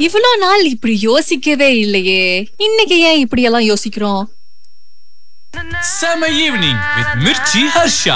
இவ்வளோ நாள் இப்படி யோசிக்கவே இல்லையே இன்னைக்கு ஏன் இப்படி எல்லாம் யோசிக்கிறோம் Summer evening with Mirchi Harsha.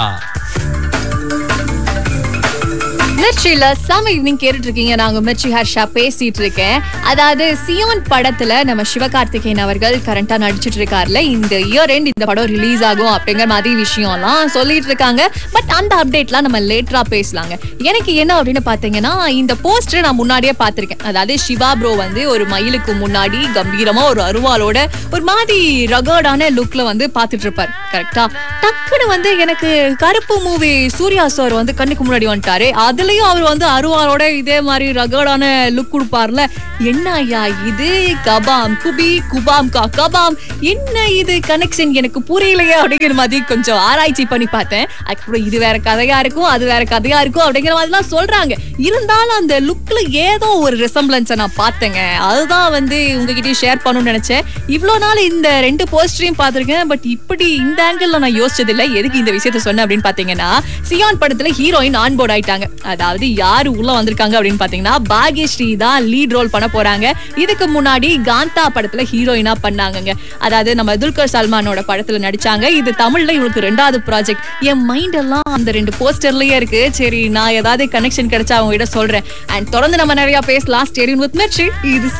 மிர்ச்சியில சம ஈவினிங் கேட்டுட்டு இருக்கீங்க நாங்க மிர்ச்சி ஹர்ஷா பேசிட்டு இருக்கேன் அதாவது சியோன் படத்துல நம்ம சிவகார்த்திகேயன் அவர்கள் கரண்டா நடிச்சிட்டு இருக்காருல இந்த இயர் எண்ட் இந்த படம் ரிலீஸ் ஆகும் அப்படிங்கிற மாதிரி விஷயம்லாம் சொல்லிட்டு இருக்காங்க பட் அந்த அப்டேட்லாம் நம்ம லேட்டரா பேசலாங்க எனக்கு என்ன அப்படின்னு பாத்தீங்கன்னா இந்த போஸ்டர் நான் முன்னாடியே பார்த்திருக்கேன் அதாவது சிவா ப்ரோ வந்து ஒரு மயிலுக்கு முன்னாடி கம்பீரமா ஒரு அருவாளோட ஒரு மாதிரி ரகர்டான லுக்ல வந்து பாத்துட்டு இருப்பாரு கரெக்டா டக்குன்னு வந்து எனக்கு கருப்பு மூவி சூர்யா சார் வந்து கண்ணுக்கு முன்னாடி வந்துட்டாரு அதுலயும் அவர் வந்து அருவாளோட இதே மாதிரி ரகடான லுக் கொடுப்பார்ல என்ன ஐயா இது கபாம் குபி குபாம் கா கபாம் என்ன இது கனெக்ஷன் எனக்கு புரியலையே அப்படிங்கிற மாதிரி கொஞ்சம் ஆராய்ச்சி பண்ணி பார்த்தேன் அதுக்கப்புறம் இது வேற கதையா இருக்கும் அது வேற கதையா இருக்கும் அப்படிங்கிற மாதிரிலாம் சொல்றாங்க இருந்தாலும் அந்த லுக்ல ஏதோ ஒரு ரிசம்பிளன்ஸை நான் பார்த்தேங்க அதுதான் வந்து உங்ககிட்டயும் ஷேர் பண்ணணும்னு நினைச்சேன் இவ்வளவு நாள் இந்த ரெண்டு போஸ்டரையும் பார்த்திருக்கேன் பட் இப்படி இந்த ஆங்கிள் நான் யோசிச்சது இல்ல எதுக்கு இந்த விஷயத்த சொன்னேன் அப்படின்னு பாத்தீங்கன்னா சியான் படத்துல ஹீரோயின் ஆன் போர்ட் ஆயிட்டாங்க அதாவது யாரு உள்ள வந்திருக்காங்க அப்படின்னு பாத்தீங்கன்னா பாக்யஸ்ரீ தான் லீட் ரோல் பண்ண போறாங்க இதுக்கு முன்னாடி காந்தா படத்துல ஹீரோயினா பண்ணாங்கங்க அதாவது நம்ம துல்கர் சல்மானோட படத்துல நடிச்சாங்க இது தமிழ்ல இவங்களுக்கு ரெண்டாவது ப்ராஜெக்ட் என் மைண்ட் எல்லாம் அந்த ரெண்டு போஸ்டர்லயே இருக்கு சரி நான் ஏதாவது கனெக்ஷன் கிடைச்சா அவங்க கிட்ட சொல்றேன் அண்ட் தொடர்ந்து நம்ம நிறைய பேசலாம் ஸ்டேடியம் வித் மிர்ச்சி இது